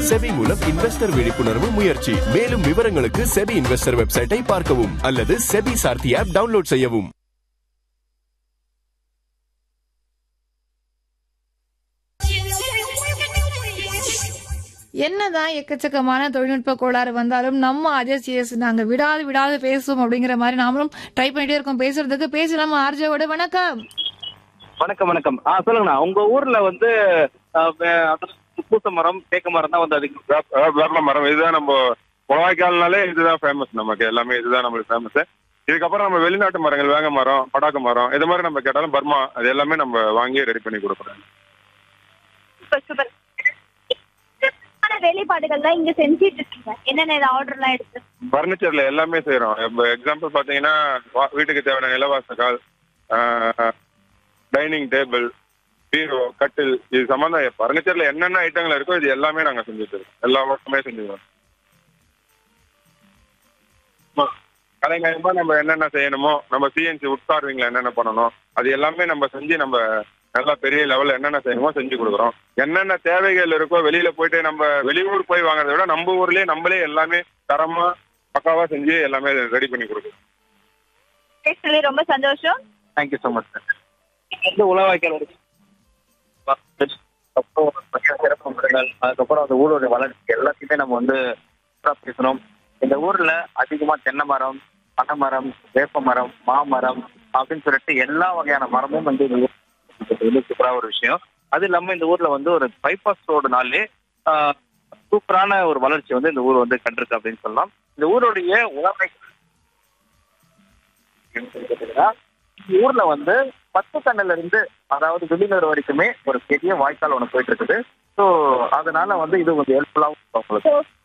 SEBI மூலம் investor விழிப்புணர்வு முயற்சி மேலும் விவரங்களுக்கு செபி இன்வெஸ்டர் வெப்சைட்டை பார்க்கவும் அல்லது செபி சார்த்தி ஆப் டவுன்லோட் செய்யவும் என்னதான் எக்கச்சக்கமான தொழில்நுட்ப கோளாறு வந்தாலும் நம்ம அஜய் சிஎஸ் நாங்க விடாது விடாது பேசுவோம் அப்படிங்கிற மாதிரி நாமளும் ட்ரை பண்ணிட்டே இருக்கோம் பேசுறதுக்கு பேசலாமா ஆர்ஜோட வணக்கம் வணக்கம் வணக்கம் ஆ சொல்லுங்கண்ணா உங்க ஊர்ல வந்து ஆ, வே- அதாவது பூச மரம் தேக்க மரம் தான் வந்து அதுக்கு வேப்ப- வேப்ப- வேப்ப மரம் இதுதான் நம்ம குளவாய்க்கால்னாலே இதுதான் ஃபேமஸ் நமக்கு எல்லாமே இதுதான் நம்மளுக்கு ஃபேமஸ் இதுக்கப்புறம் நம்ம வெளிநாட்டு மரங்கள் வேங்க மரம் படாக்கு மரம் இது மாதிரி நம்ம கேட்டாலும் பர்மா அது எல்லாமே நம்ம வாங்கி ரெடி பண்ணி கொடுக்குறோம் சூப்பர் சூப்பர் சிறப்பான வேலைப்பாடுகள்லாம் இங்க செஞ்சிட்டு இருக்கீங்க என்னென்ன ஆர்டர் எல்லாம் எடுத்து ஃபர்னிச்சர்ல எல்லாமே செய்றோம் இப்போ எக்ஸாம்பிள் பாத்தீங்கன்னா வா- வீட்டுக்கு தேவையான நிலவாசக்கால் டைனிங் டேபிள் பீரோ கட்டில் இது சம்பந்தம் ஃபர்னிச்சர்ல என்னென்ன ஐட்டங்கள் இருக்கோ இது எல்லாமே நாங்க செஞ்சுட்டு இருக்கோம் எல்லா ஒர்க்குமே செஞ்சுருவோம் கலைஞரமா நம்ம என்னென்ன செய்யணுமோ நம்ம சிஎன்சி உட் கார்விங்ல என்னென்ன பண்ணணும் அது எல்லாமே நம்ம செஞ்சு நம்ம நல்லா பெரிய லெவல்ல என்னென்ன செய்யணுமோ செஞ்சு கொடுக்குறோம் என்னென்ன தேவைகள் இருக்கோ வெளியில போயிட்டு நம்ம வெளியூர் போய் வாங்குறதை விட நம்ம ஊர்லயே நம்மளே எல்லாமே தரமா பக்காவா செஞ்சு எல்லாமே ரெடி பண்ணி கொடுக்குறோம் பேசுனது ரொம்ப சந்தோஷம் தேங்க்யூ ஸோ மச் சார் வந்து உலவாய்க்கால் வரைக்கும் அப்புறம் பல்வேறு சிறப்பு அம்சங்கள், அதுக்கப்புறம் அந்த ஊரோட வளர்ச்சி எல்லாத்தையுமே நம்ம வந்து சிறப்பா பேசணும் இந்த ஊர்ல அதிகமா தென்னை மரம் பனை மரம் வேப்ப மரம் மாமரம் அப்படின்னு சொல்லிட்டு எல்லா வகையான மரமும் வந்து இந்த ஊர்ல இருக்கிறது வந்து சூப்பரா ஒரு விஷயம் அது இல்லாம இந்த ஊர்ல வந்து ஒரு பைபாஸ் ரோடுனாலே சூப்பரான ஒரு வளர்ச்சி வந்து இந்த ஊர் வந்து கண்டிருக்கு அப்படின்னு சொல்லலாம் இந்த ஊருடைய உலகை கேட்டீங்கன்னா, இந்த ஊர்ல வந்து பத்து கண்ணுல இருந்து அதாவது விழிநூறு வரைக்குமே ஒரு பெரிய வாய்க்கால் ஒன்று போயிட்டு இருக்குது ஸோ அதனால வந்து இது கொஞ்சம் ஹெல்ப்ஃபுல்லாகவும் உங்களுக்கு ஸோ